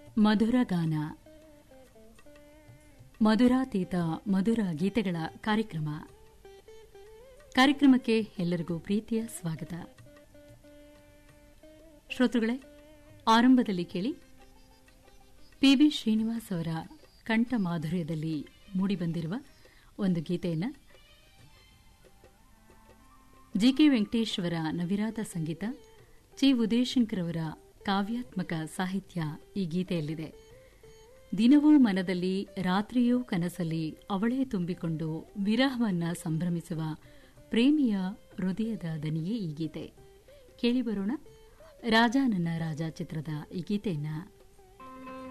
ಮಧುರ ಗಾನ ಮಧುರಾತೀತ ಮಧುರ ಗೀತೆಗಳ ಕಾರ್ಯಕ್ರಮ ಕಾರ್ಯಕ್ರಮಕ್ಕೆ ಎಲ್ಲರಿಗೂ ಪ್ರೀತಿಯ ಸ್ವಾಗತ ಶ್ರೋತೃಗಳೇ ಆರಂಭದಲ್ಲಿ ಕೇಳಿ ಪಿಬಿ ಶ್ರೀನಿವಾಸ್ ಅವರ ಕಂಠ ಮಾಧುರ್ಯದಲ್ಲಿ ಮೂಡಿಬಂದಿರುವ ಒಂದು ಗೀತೆಯನ್ನು ಜಿಕೆ ವೆಂಕಟೇಶ್ ಅವರ ನವಿರಾದ ಸಂಗೀತ ಚಿ ಉದಯಶಂಕರ್ ಅವರ ಕಾವ್ಯಾತ್ಮಕ ಸಾಹಿತ್ಯ ಈ ಗೀತೆಯಲ್ಲಿದೆ ದಿನವೂ ಮನದಲ್ಲಿ ರಾತ್ರಿಯೂ ಕನಸಲ್ಲಿ ಅವಳೇ ತುಂಬಿಕೊಂಡು ವಿರಹವನ್ನ ಸಂಭ್ರಮಿಸುವ ಪ್ರೇಮಿಯ ಹೃದಯದ ದನಿಯೇ ಈ ಗೀತೆ ಕೇಳಿ ಬರೋಣ ರಾಜ ನನ್ನ ರಾಜ ಚಿತ್ರದ ಈ ಗೀತೆಯನ್ನು